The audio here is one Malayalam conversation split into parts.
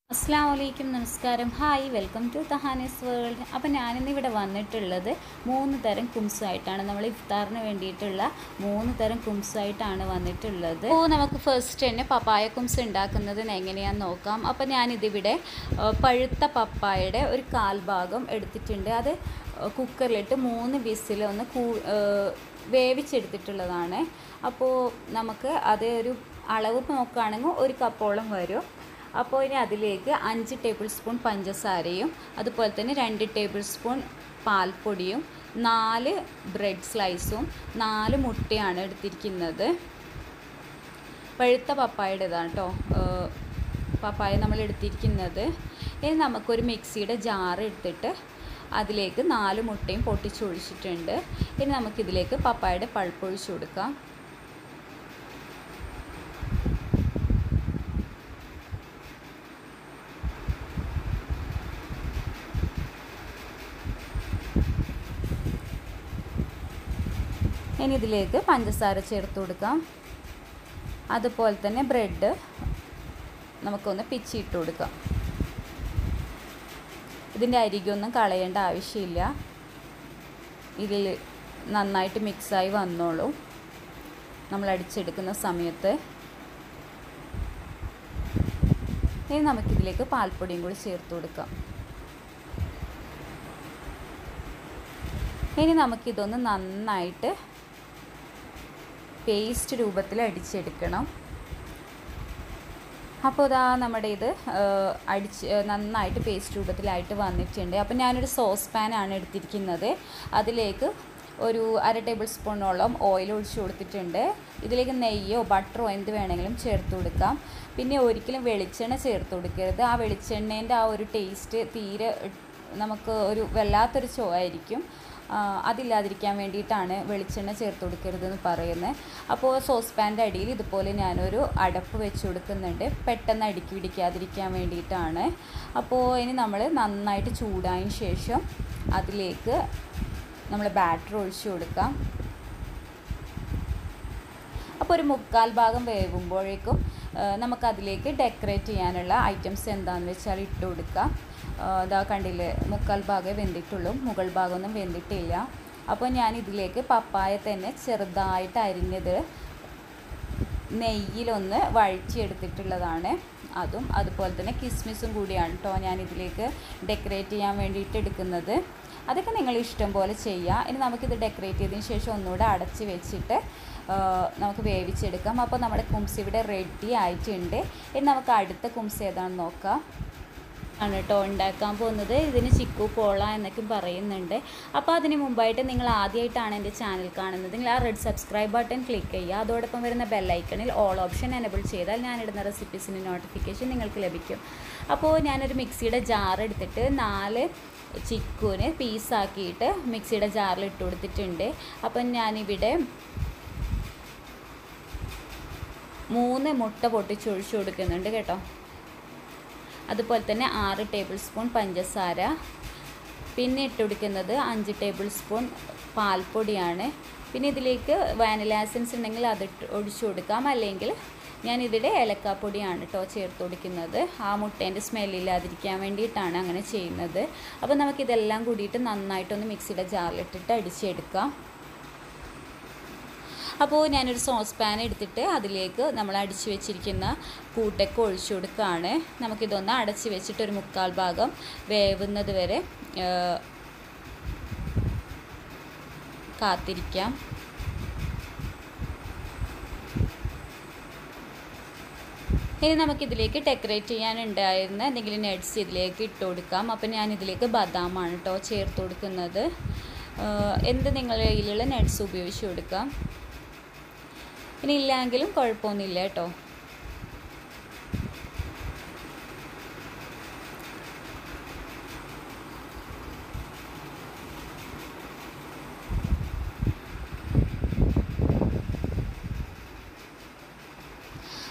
അസ്സാം വലൈക്കും നമസ്കാരം hi welcome to Thahani's world അപ്പോൾ ഞാനിന്ന് ഇവിടെ വന്നിട്ടുള്ളത് മൂന്ന് തരം കുംസായിട്ടാണ് നമ്മൾ ഇഫ്താറിന് വേണ്ടിയിട്ടുള്ള മൂന്ന് തരം കുംസായിട്ടാണ് വന്നിട്ടുള്ളത് അപ്പോൾ നമുക്ക് ഫസ്റ്റ് തന്നെ പപ്പായ കുംസ് ഉണ്ടാക്കുന്നത് എങ്ങനെയാണെന്ന് നോക്കാം അപ്പോൾ ഞാനിതിവിടെ ആ, പഴുത്ത പപ്പായയുടെ ഒരു കാൽഭാഗം എടുത്തിട്ടുണ്ട് അത് കുക്കറിലിട്ട് മൂന്ന് വിസിൽ ഒന്ന് കൂ ആ, വേവിച്ചെടുത്തിട്ടുള്ളതാണ് അപ്പോൾ നമുക്ക് അത് ഒരു അളവ് നോക്കുകയാണെങ്കിൽ ഒരു കപ്പോളം വരും അപ്പോൾ ഇനി അതിലേക്ക് അഞ്ച് ടേബിൾ സ്പൂൺ പഞ്ചസാരയും അതുപോലെ തന്നെ രണ്ട് ടേബിൾ സ്പൂൺ പാൽപ്പൊടിയും നാല് ബ്രെഡ് സ്ലൈസും നാല് മുട്ടയാണ് എടുത്തിരിക്കുന്നത് പഴുത്ത പപ്പായയുടേതാണ് കേട്ടോ പപ്പായ നമ്മൾ എടുത്തിരിക്കുന്നത് ഇനി നമുക്കൊരു മിക്സിയുടെ ജാർ എടുത്തിട്ട് അതിലേക്ക് നാല് മുട്ടയും പൊട്ടിച്ചൊഴിച്ചിട്ടുണ്ട് ഇനി നമുക്കിതിലേക്ക് പപ്പായയുടെ പൾപ്പ് ഒഴിച്ചു കൊടുക്കാം ഇനി ഇതിലേക്ക് പഞ്ചസാര ചേർത്ത് കൊടുക്കാം അതുപോലെ തന്നെ ബ്രെഡ് നമുക്കൊന്ന് പിച്ചിട്ട് കൊടുക്കാം ഇതിൻ്റെ അരികൊന്നും കളയേണ്ട ആവശ്യമില്ല ഇതിൽ നന്നായിട്ട് മിക്സായി വന്നോളൂ നമ്മൾ അടിച്ചെടുക്കുന്ന സമയത്ത് ഇനി നമുക്കിതിലേക്ക് പാൽപ്പൊടിയും കൂടി ചേർത്ത് കൊടുക്കാം ഇനി നമുക്കിതൊന്ന് നന്നായിട്ട് പേസ്റ്റ് രൂപത്തിൽ അടിച്ചെടുക്കണം അപ്പോൾ ഇതാ നമ്മുടെ ഇത് ആ, അടിച്ച് ആ, നന്നായിട്ട് പേസ്റ്റ് രൂപത്തിലായിട്ട് വന്നിട്ടുണ്ട് അപ്പോൾ ഞാനൊരു സോസ് പാനാണ് എടുത്തിരിക്കുന്നത് അതിലേക്ക് ഒരു അര ടേബിൾ സ്പൂണോളം ഓയിൽ ഒഴിച്ചു കൊടുത്തിട്ടുണ്ട് ഇതിലേക്ക് നെയ്യോ ബട്ടറോ എന്ത് വേണമെങ്കിലും ചേർത്ത് കൊടുക്കാം പിന്നെ ഒരിക്കലും വെളിച്ചെണ്ണ ചേർത്ത് കൊടുക്കരുത് ആ വെളിച്ചെണ്ണേൻ്റെ ആ ഒരു ടേസ്റ്റ് തീരെ നമുക്ക് ഒരു വല്ലാത്തൊരു ചുവയായിരിക്കും ആ, അതില്ലാതിരിക്കാൻ വേണ്ടിയിട്ടാണ് വെളിച്ചെണ്ണ ചേർത്ത് കൊടുക്കരുതെന്ന് പറയുന്നത് അപ്പോൾ സോസ് പാൻ്റെ അടിയിൽ ഇതുപോലെ ഞാനൊരു അടപ്പ് വെച്ച് കൊടുക്കുന്നുണ്ട് പെട്ടെന്ന് അടുക്കി പിടിക്കാതിരിക്കാൻ വേണ്ടിയിട്ടാണ് അപ്പോൾ ഇനി നമ്മൾ നന്നായിട്ട് ചൂടായതിന് ശേഷം അതിലേക്ക് നമ്മൾ ബാറ്റർ ഒഴിച്ചു കൊടുക്കാം അപ്പോൾ ഒരു മുക്കാൽ ഭാഗം വേകുമ്പോഴേക്കും ആ, നമുക്കതിലേക്ക് ഡെക്കറേറ്റ് ചെയ്യാനുള്ള ഐറ്റംസ് എന്താണെന്ന് വെച്ചാൽ ഇട്ട് കൊടുക്കാം ആ, ഇതാ കണ്ടില്ലേ മുക്കാൽ ഭാഗമേ വെന്തിട്ടുള്ളൂ മുകൾ ഭാഗമൊന്നും വെന്തിട്ടില്ല അപ്പോൾ ഞാൻ ഇതിലേക്ക് പപ്പായ തന്നെ ചെറുതായിട്ട് അരിഞ്ഞത് നെയ്യിലൊന്ന് വഴിച്ചെടുത്തിട്ടുള്ളതാണ് അതും അതുപോലെ തന്നെ കിസ്മിസും കൂടിയാണ് കേട്ടോ ഞാൻ ഇതിലേക്ക് ഡെക്കറേറ്റ് ചെയ്യാൻ വേണ്ടിയിട്ട് എടുക്കുന്നത് അതൊക്കെ നിങ്ങൾ ഇഷ്ടം പോലെ ചെയ്യുക ഇനി നമുക്കിത് ഡെക്കറേറ്റ് ചെയ്തതിന് ശേഷം ഒന്നുകൂടെ അടച്ച് വെച്ചിട്ട് ആ, നമുക്ക് വേവിച്ചെടുക്കാം അപ്പോൾ നമ്മുടെ കുംസ് ഇവിടെ റെഡി ആയിട്ടുണ്ട് ഇനി നമുക്ക് അടുത്ത കുംസ് ഏതാണെന്ന് നോക്കാം ആണ് കേട്ടോ ഉണ്ടാക്കാൻ പോകുന്നത് ഇതിന് ചിക്കു പോള എന്നൊക്കെ പറയുന്നുണ്ട് അപ്പോൾ അതിന് മുമ്പായിട്ട് നിങ്ങൾ ആദ്യമായിട്ടാണ് എൻ്റെ ചാനൽ കാണുന്നത് നിങ്ങൾ ആ റെഡ് സബ്സ്ക്രൈബ് ബട്ടൺ ക്ലിക്ക് ചെയ്യുക അതോടൊപ്പം വരുന്ന ബെല്ലൈക്കണിൽ ഓൾ ഓപ്ഷൻ എനബിൾ ചെയ്താൽ ഞാനിടുന്ന റെസിപ്പീസിൻ്റെ നോട്ടിഫിക്കേഷൻ നിങ്ങൾക്ക് ലഭിക്കും അപ്പോൾ ഞാനൊരു മിക്സിയുടെ ജാർ എടുത്തിട്ട് നാല് ചിക്കുവിന് പീസാക്കിയിട്ട് മിക്സിയുടെ ജാറിൽ ഇട്ട് കൊടുത്തിട്ടുണ്ട് അപ്പം ഞാനിവിടെ മൂന്ന് മുട്ട പൊട്ടിച്ചൊഴിച്ചു കൊടുക്കുന്നുണ്ട് കേട്ടോ അതുപോലെ തന്നെ ആറ് ടേബിൾ സ്പൂൺ പഞ്ചസാര പിന്നെ ഇട്ട് കൊടുക്കുന്നത് അഞ്ച് ടേബിൾ സ്പൂൺ പാൽപ്പൊടിയാണ് പിന്നെ ഇതിലേക്ക് വാനില എസൻസ് ഉണ്ടെങ്കിൽ അത് ഇട്ട് ഒഴിച്ചു കൊടുക്കാം അല്ലെങ്കിൽ ഞാൻ ഇതിടെ ഏലക്കാപ്പൊടിയാണ് കേട്ടോ ചേർത്ത് കൊടുക്കുന്നത് ആ മുട്ടേൻ്റെ സ്മെല്ലില്ലാതിരിക്കാൻ വേണ്ടിയിട്ടാണ് അങ്ങനെ ചെയ്യുന്നത് അപ്പോൾ നമുക്കിതെല്ലാം കൂടിയിട്ട് നന്നായിട്ടൊന്ന് മിക്സിയുടെ ജാറിലിട്ടിട്ട് അടിച്ചെടുക്കാം അപ്പോൾ ഞാനൊരു സോസ് പാൻ എടുത്തിട്ട് അതിലേക്ക് നമ്മൾ അടിച്ചു വെച്ചിരിക്കുന്ന കൂട്ടൊക്കെ ഒഴിച്ചു കൊടുക്കുകയാണ് നമുക്കിതൊന്ന് അടച്ച് വെച്ചിട്ട് ഒരു മുക്കാൽ ഭാഗം വേവുന്നത് വരെ ആ, കാത്തിരിക്കാം ഇനി നമുക്കിതിലേക്ക് ഡെക്കറേറ്റ് ചെയ്യാനുണ്ടായിരുന്ന എന്തെങ്കിലും നട്ട്സ് ഇതിലേക്ക് ഇട്ട് കൊടുക്കാം അപ്പം ഞാൻ ഇതിലേക്ക് ബദാമാണ് കേട്ടോ ചേർത്ത് കൊടുക്കുന്നത് ആ, എന്ത് നിങ്ങളുടെ കയ്യിലുള്ള നട്ട്സ് ഉപയോഗിച്ച് കൊടുക്കാം ഇനി ഇല്ലെങ്കിലും കുഴപ്പമൊന്നുമില്ല കേട്ടോ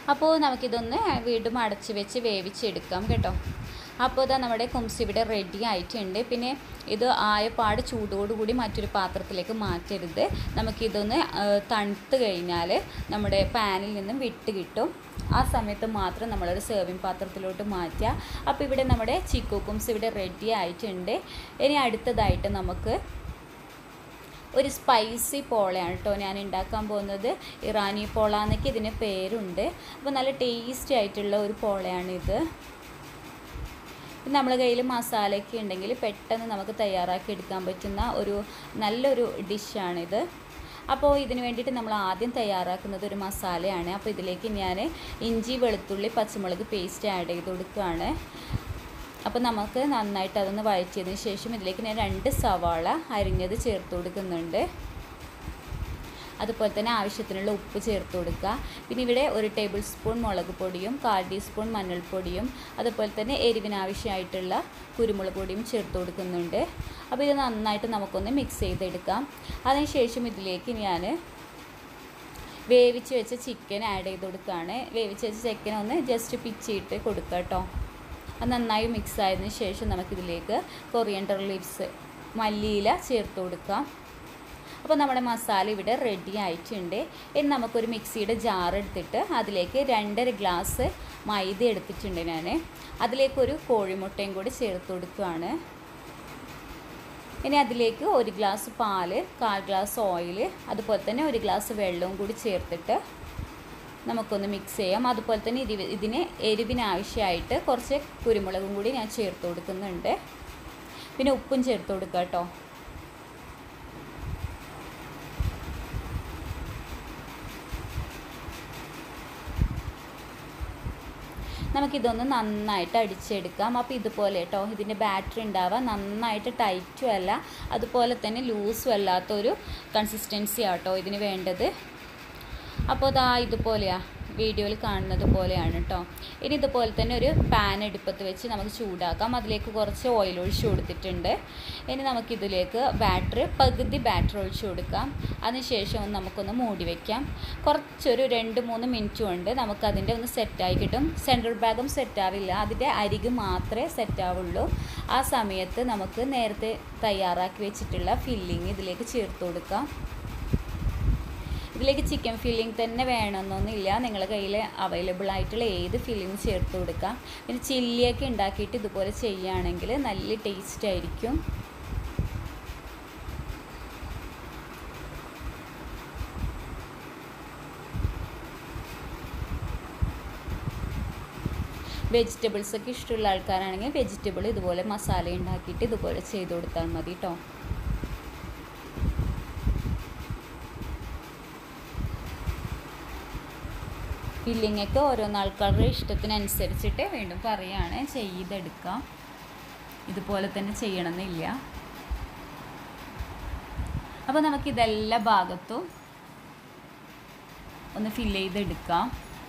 അപ്പോൾ നമുക്കിതൊന്ന് വീണ്ടും അടച്ച് വെച്ച് വേവിച്ചെടുക്കാം കേട്ടോ അപ്പോൾ ഇതാ നമ്മുടെ കുംസി ഇവിടെ റെഡി ആയിട്ടുണ്ട് പിന്നെ ഇത് ആയ പാട് ചൂടോടുകൂടി മറ്റൊരു പാത്രത്തിലേക്ക് മാറ്റരുത് നമുക്കിതൊന്ന് ആ, തണുത്ത് കഴിഞ്ഞാൽ നമ്മുടെ പാനിൽ നിന്നും വിട്ട് കിട്ടും ആ സമയത്ത് മാത്രം നമ്മളൊരു സെർവിങ് പാത്രത്തിലോട്ട് മാറ്റുക അപ്പോൾ ഇവിടെ നമ്മുടെ ചിക്കു കുംസ് ഇവിടെ റെഡി ആയിട്ടുണ്ട് ഇനി അടുത്തതായിട്ട് നമുക്ക് ഒരു സ്പൈസി പോളയാണ് കേട്ടോ ഞാൻ ഉണ്ടാക്കാൻ പോകുന്നത് ഇറാനി പോള എന്നൊക്കെ ഇതിന് പേരുണ്ട് അപ്പോൾ നല്ല ടേസ്റ്റി ആയിട്ടുള്ള ഒരു പോളയാണിത് നമ്മുടെ കയ്യിൽ മസാലയൊക്കെ ഉണ്ടെങ്കിൽ പെട്ടെന്ന് നമുക്ക് തയ്യാറാക്കി എടുക്കാൻ പറ്റുന്ന ഒരു നല്ലൊരു ഡിഷാണിത് അപ്പോൾ ഇതിന് വേണ്ടിയിട്ട് നമ്മൾ ആദ്യം തയ്യാറാക്കുന്നത് ഒരു മസാലയാണ് അപ്പോൾ ഇതിലേക്ക് ഞാൻ ഇഞ്ചി വെളുത്തുള്ളി പച്ചമുളക് പേസ്റ്റ് ആഡ് ചെയ്ത് കൊടുക്കുകയാണ് അപ്പോൾ നമുക്ക് നന്നായിട്ട് അതൊന്ന് വഴറ്റിയതിന് ശേഷം ഇതിലേക്ക് ഞാൻ രണ്ട് സവാള അരിഞ്ഞത് ചേർത്ത് കൊടുക്കുന്നുണ്ട് അതുപോലെ തന്നെ ആവശ്യത്തിനുള്ള ഉപ്പ് ചേർത്ത് കൊടുക്കുക പിന്നെ ഇവിടെ ഒരു ടേബിൾ സ്പൂൺ മുളക് പൊടിയും കാൽ ടീസ്പൂൺ മഞ്ഞൾപ്പൊടിയും അതുപോലെ തന്നെ എരിവിനാവശ്യമായിട്ടുള്ള കുരുമുളക് പൊടിയും ചേർത്ത് കൊടുക്കുന്നുണ്ട് അപ്പോൾ ഇത് നന്നായിട്ട് നമുക്കൊന്ന് മിക്സ് ചെയ്തെടുക്കാം അതിനുശേഷം ഇതിലേക്ക് ഞാൻ വേവിച്ച് വെച്ച ചിക്കൻ ആഡ് ചെയ്ത് കൊടുക്കുകയാണ് വേവിച്ച് വെച്ച ചിക്കൻ ഒന്ന് ജസ്റ്റ് പിച്ചിട്ട് കൊടുക്കുക കേട്ടോ അത് നന്നായി മിക്സ് ആയതിനു ശേഷം നമുക്കിതിലേക്ക് കൊറിയൻഡർ ലീവ്സ് മല്ലിയില ചേർത്ത് കൊടുക്കാം അപ്പോൾ നമ്മുടെ മസാല ഇവിടെ റെഡി ആയിട്ടുണ്ട് ഇനി നമുക്കൊരു മിക്സിയുടെ ജാർ എടുത്തിട്ട് അതിലേക്ക് രണ്ടര ഗ്ലാസ് മൈദ എടുത്തിട്ടുണ്ട് ഞാൻ അതിലേക്കൊരു കോഴിമുട്ടയും കൂടി ചേർത്ത് കൊടുക്കുകയാണ് ഇനി അതിലേക്ക് ഒരു ഗ്ലാസ് പാല് കാൽ ഗ്ലാസ് ഓയിൽ അതുപോലെ തന്നെ ഒരു ഗ്ലാസ് വെള്ളവും കൂടി ചേർത്തിട്ട് നമുക്കൊന്ന് മിക്സ് ചെയ്യാം അതുപോലെ തന്നെ ഇത് ഇതിന് എരിവിനാവശ്യമായിട്ട് കുറച്ച് കുരുമുളകും കൂടി ഞാൻ ചേർത്ത് കൊടുക്കുന്നുണ്ട് പിന്നെ ഉപ്പും ചേർത്ത് കൊടുക്കുക കേട്ടോ നമുക്കിതൊന്ന് നന്നായിട്ട് അടിച്ചെടുക്കാം അപ്പോൾ ഇതുപോലെ കേട്ടോ ഇതിൻ്റെ ബാറ്ററി ഉണ്ടാവുക നന്നായിട്ട് ടൈറ്റും അല്ല അതുപോലെ തന്നെ ലൂസും അല്ലാത്തൊരു കൺസിസ്റ്റൻസി ആട്ടോ ഇതിന് വേണ്ടത് അപ്പോൾ ഇതാ ഇതുപോലെയാണ് വീഡിയോയിൽ കാണുന്നത് പോലെയാണ് കേട്ടോ ഇനി ഇതുപോലെ തന്നെ ഒരു പാൻ എടുപ്പത്ത് വെച്ച് നമുക്ക് ചൂടാക്കാം അതിലേക്ക് കുറച്ച് ഓയിൽ ഒഴിച്ച് കൊടുത്തിട്ടുണ്ട് ഇനി നമുക്കിതിലേക്ക് ബാറ്റർ പകുതി ബാറ്റർ ഒഴിച്ച് കൊടുക്കാം അതിനുശേഷം ഒന്ന് നമുക്കൊന്ന് മൂടി വയ്ക്കാം കുറച്ചൊരു രണ്ട് മൂന്ന് മിനിറ്റ് കൊണ്ട് നമുക്കതിൻ്റെ ഒന്ന് സെറ്റായി കിട്ടും സെൻട്രൽ ഭാഗം സെറ്റാവില്ല അതിൻ്റെ അരിക് മാത്രമേ സെറ്റാവുള്ളൂ ആ സമയത്ത് നമുക്ക് നേരത്തെ തയ്യാറാക്കി വെച്ചിട്ടുള്ള ഫില്ലിങ് ഇതിലേക്ക് ചേർത്ത് കൊടുക്കാം ഇതിലേക്ക് ചിക്കൻ ഫില്ലിംഗ് തന്നെ വേണമെന്നൊന്നുമില്ല നിങ്ങളുടെ കയ്യിൽ അവൈലബിൾ ആയിട്ടുള്ള ഏത് ഫില്ലിംഗ് ചേർത്ത് കൊടുക്കാം പിന്നെ ചില്ലിയൊക്കെ ഉണ്ടാക്കിയിട്ട് ഇതുപോലെ ചെയ്യുകയാണെങ്കിൽ നല്ല ടേസ്റ്റ് ആയിരിക്കും വെജിറ്റബിൾസ് ഒക്കെ ഇഷ്ടമുള്ള ആൾക്കാരാണെങ്കിൽ വെജിറ്റബിൾ ഇതുപോലെ മസാല ഉണ്ടാക്കിയിട്ട് ഇതുപോലെ ചെയ്ത് കൊടുത്താൽ മതി കേട്ടോ ഫില്ലിംഗ് ഒക്കെ ഓരോന്ന് ആൾക്കാരുടെ ഇഷ്ടത്തിനനുസരിച്ചിട്ട് വീണ്ടും പറയുകയാണ് ചെയ്തെടുക്കാം ഇതുപോലെ തന്നെ ചെയ്യണമെന്നില്ല അപ്പോൾ നമുക്ക് ഇതെല്ലാ ഭാഗത്തും ഒന്ന് ഫില്ല് ചെയ്തെടുക്കാം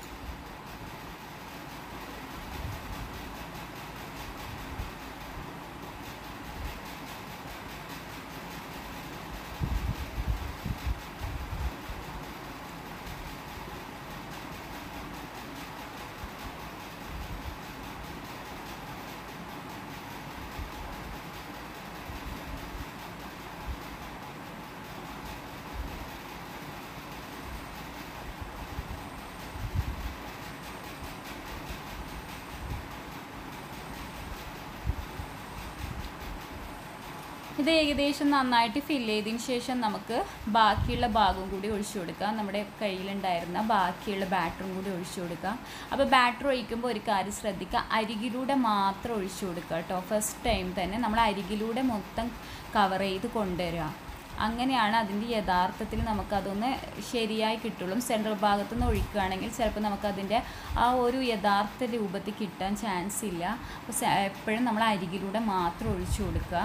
ഇത് ഏകദേശം നന്നായിട്ട് ഫില്ല് ചെയ്തതിന് ശേഷം നമുക്ക് ബാക്കിയുള്ള ഭാഗവും കൂടി ഒഴിച്ചു കൊടുക്കാം നമ്മുടെ കയ്യിലുണ്ടായിരുന്ന ബാക്കിയുള്ള ബാറ്ററും കൂടി ഒഴിച്ചു കൊടുക്കാം അപ്പോൾ ബാറ്റർ ഒഴിക്കുമ്പോൾ ഒരു കാര്യം ശ്രദ്ധിക്കുക അരികിലൂടെ മാത്രം ഒഴിച്ചു കൊടുക്കുക കേട്ടോ ഫസ്റ്റ് ടൈം തന്നെ നമ്മൾ അരികിലൂടെ മൊത്തം കവർ ചെയ്ത് കൊണ്ടുവരിക അങ്ങനെയാണ് അതിൻ്റെ യഥാർത്ഥത്തിൽ നമുക്കതൊന്ന് ശരിയായി കിട്ടുള്ളൂ സെൻട്രൽ ഭാഗത്തു നിന്ന് ഒഴിക്കുകയാണെങ്കിൽ ചിലപ്പോൾ നമുക്കതിൻ്റെ ആ ഒരു യഥാർത്ഥ രൂപത്തിൽ കിട്ടാൻ ചാൻസ് ഇല്ല അപ്പോൾ സെ- എപ്പോഴും നമ്മൾ അരികിലൂടെ മാത്രം ഒഴിച്ചു കൊടുക്കുക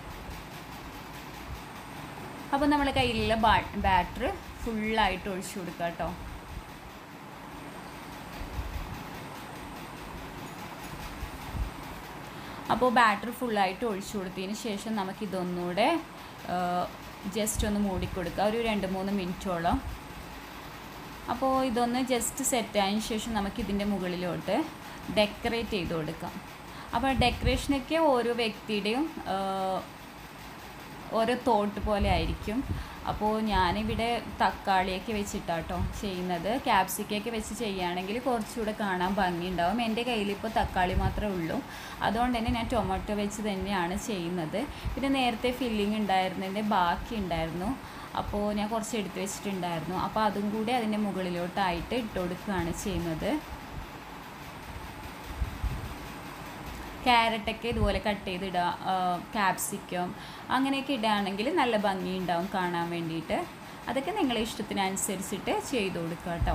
അപ്പോൾ നമ്മുടെ കയ്യിലുള്ള ബാ ബാറ്റർ ഫുള്ളായിട്ട് ഒഴിച്ചു കൊടുക്കുക കേട്ടോ അപ്പോൾ ബാറ്റർ ഫുള്ളായിട്ട് ഒഴിച്ചു കൊടുത്തതിന് ശേഷം നമുക്കിതൊന്നുകൂടെ ജസ്റ്റ് ഒന്ന് മൂടിക്കൊടുക്കുക ഒരു രണ്ട് മൂന്ന് മിനിറ്റോളം അപ്പോൾ ഇതൊന്ന് ജസ്റ്റ് സെറ്റായതിന് ശേഷം നമുക്ക് ഇതിൻ്റെ മുകളിലോട്ട് ഡെക്കറേറ്റ് ചെയ്ത് കൊടുക്കാം അപ്പോൾ ഡെക്കറേഷനൊക്കെ ഓരോ വ്യക്തിയുടെയും ആ, ഓരോ തോട്ട് പോലെ ആയിരിക്കും അപ്പോൾ ഞാനിവിടെ തക്കാളിയൊക്കെ വെച്ചിട്ടാട്ടോ ചെയ്യുന്നത് ക്യാപ്സിക്കൊക്കെ വെച്ച് ചെയ്യുകയാണെങ്കിൽ കുറച്ചുകൂടെ കാണാൻ ഭംഗിയുണ്ടാവും എൻ്റെ കയ്യിൽ ഇപ്പോൾ തക്കാളി മാത്രമേ ഉള്ളൂ അതുകൊണ്ട് തന്നെ ഞാൻ ടൊമാറ്റോ വെച്ച് തന്നെയാണ് ചെയ്യുന്നത് പിന്നെ നേരത്തെ ഫില്ലിംഗ് ഉണ്ടായിരുന്നതിൻ്റെ ബാക്കി ഉണ്ടായിരുന്നു അപ്പോൾ ഞാൻ കുറച്ച് എടുത്ത് വെച്ചിട്ടുണ്ടായിരുന്നു അപ്പോൾ അതും കൂടി അതിൻ്റെ മുകളിലോട്ടായിട്ട് ഇട്ട് കൊടുക്കുകയാണ് ചെയ്യുന്നത് ക്യാരറ്റൊക്കെ ഇതുപോലെ കട്ട് ചെയ്തിടുക ക്യാപ്സിക്കം അങ്ങനെയൊക്കെ ഇടുകയാണെങ്കിൽ നല്ല ഭംഗിയുണ്ടാവും കാണാൻ വേണ്ടിയിട്ട് അതൊക്കെ നിങ്ങളെ ഇഷ്ടത്തിനനുസരിച്ചിട്ട് ചെയ്ത് കൊടുക്കുക കേട്ടോ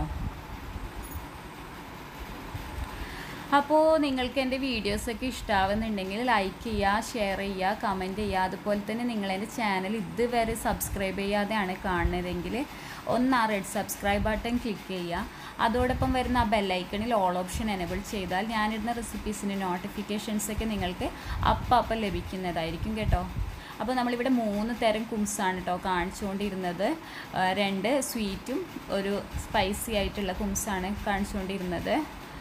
അപ്പോൾ നിങ്ങൾക്ക് എൻ്റെ വീഡിയോസൊക്കെ ഇഷ്ടമാവുന്നുണ്ടെങ്കിൽ ലൈക്ക് ചെയ്യുക ഷെയർ ചെയ്യുക കമൻറ്റ് ചെയ്യുക അതുപോലെ തന്നെ നിങ്ങൾ എൻ്റെ ചാനൽ ഇതുവരെ സബ്സ്ക്രൈബ് ചെയ്യാതെയാണ് കാണുന്നതെങ്കിൽ ഒന്ന് ആ റെഡ് സബ്സ്ക്രൈബ് ബട്ടൺ ക്ലിക്ക് ചെയ്യുക അതോടൊപ്പം വരുന്ന ആ ബെല്ലൈക്കണിൽ ഓൾ ഓപ്ഷൻ എനേബിൾ ചെയ്താൽ ഞാനിടുന്ന റെസിപ്പീസിൻ്റെ നോട്ടിഫിക്കേഷൻസൊക്കെ നിങ്ങൾക്ക് അപ്പം അപ്പം ലഭിക്കുന്നതായിരിക്കും കേട്ടോ അപ്പോൾ നമ്മളിവിടെ മൂന്ന് തരം കുംസാണ് കേട്ടോ കാണിച്ചുകൊണ്ടിരുന്നത് ആ, രണ്ട് സ്വീറ്റും ഒരു സ്പൈസി ആയിട്ടുള്ള കുംസാണ് കാണിച്ചുകൊണ്ടിരുന്നത്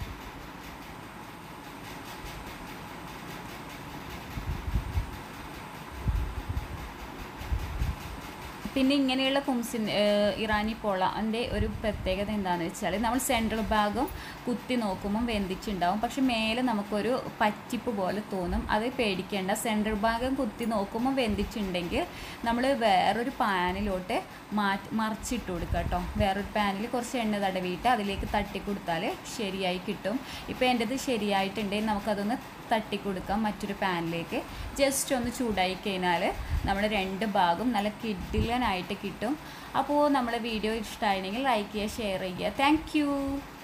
പിന്നെ ഇങ്ങനെയുള്ള കുംസിൻ ഇറാനി പൊളാൻ്റെ ഒരു പ്രത്യേകത എന്താണെന്ന് വെച്ചാൽ നമ്മൾ സെൻട്രൽ ഭാഗം കുത്തി നോക്കുമ്പം വെന്തിച്ചുണ്ടാവും പക്ഷെ മേലെ നമുക്കൊരു പറ്റിപ്പ് പോലെ തോന്നും അത് പേടിക്കേണ്ട സെൻട്രൽ ഭാഗം കുത്തി നോക്കുമ്പോൾ വെന്തിച്ചുണ്ടെങ്കിൽ നമ്മൾ വേറൊരു പാനിലോട്ട് മാറ്റി മറിച്ചിട്ട് കൊടുക്കുക കേട്ടോ വേറൊരു പാനിൽ കുറച്ച് എണ്ണ തടവിയിട്ട് അതിലേക്ക് തട്ടി കൊടുത്താൽ ശരിയായി കിട്ടും ഇപ്പോൾ എൻ്റെത് ശരിയായിട്ടുണ്ടെങ്കിൽ നമുക്കതൊന്ന് തട്ടി കൊടുക്കാം മറ്റൊരു പാനിലേക്ക് ജസ്റ്റ് ഒന്ന് ചൂടായി കഴിഞ്ഞാൽ നമ്മുടെ രണ്ട് ഭാഗം നല്ല കിഡിലനായിട്ട് കിട്ടും അപ്പോൾ നമ്മളെ വീഡിയോ ഇഷ്ടമായിരുന്നെങ്കിൽ ലൈക്ക് ചെയ്യുക ഷെയർ ചെയ്യുക താങ്ക്